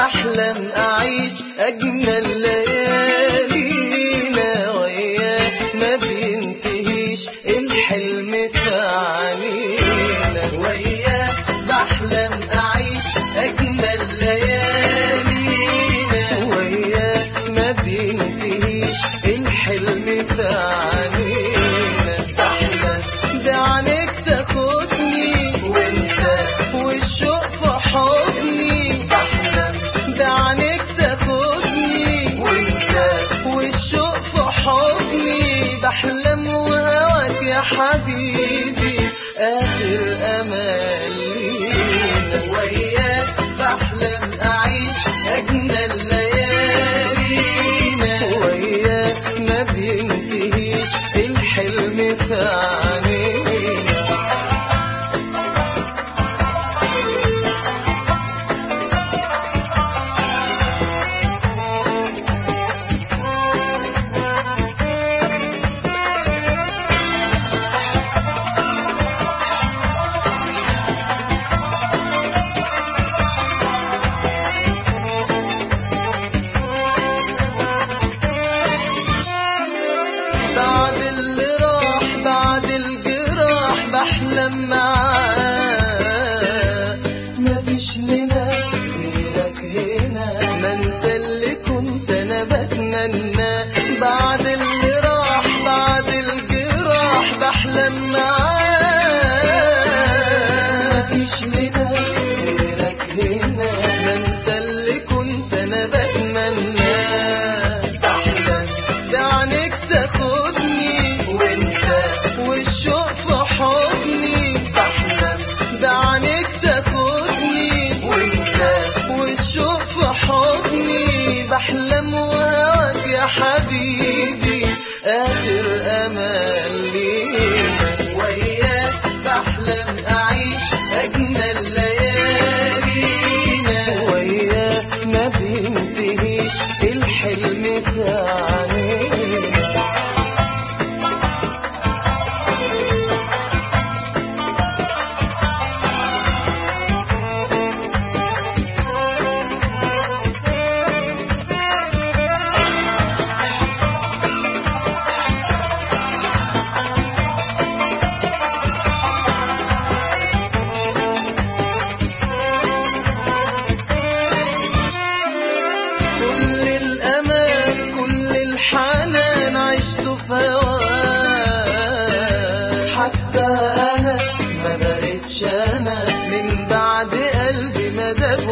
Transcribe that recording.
بحلم أعيش أجمل ليالينا وياه ما بينتهيش الحلم في عنينا وياه بحلم أعيش أجمل ليالينا وياه ما بينتهيش الحلم في عنينا بحلم بعينك تاخدني وانت والشوق في حضني بحلم بعينك تاخدني وانت والشوق في حضني بحلم وهواك يا حبيبي آخر أمالينا وياك بحلم أعيش أجمل ليالينا وياك ما بينتهيش الحلم في عينينا بعد اللي راح بعد الجراح بحلم معاه مفيش لنا غيرك هنا ما انت اللي كنت انا بتمنى بعد اللي راح بعد الجراح بحلم معاه مفيش لنا غيرك هنا ما انت اللي كنت انا بتمنى بحلم بعينك تاخدني وانت والشوق في حضني بحلم بعينك تاخدني وانت والشوق في حضني بحلم وهواك يا حبيبي آخر أمل لينا وياك بحلم أعيش أجمل ليالينا وياك ما بينتهيش الحلم في عينينا كل الأمان كل الحنان عشته في هواه حتى أنا ما بقتش أنا من بعد قلبي ما داب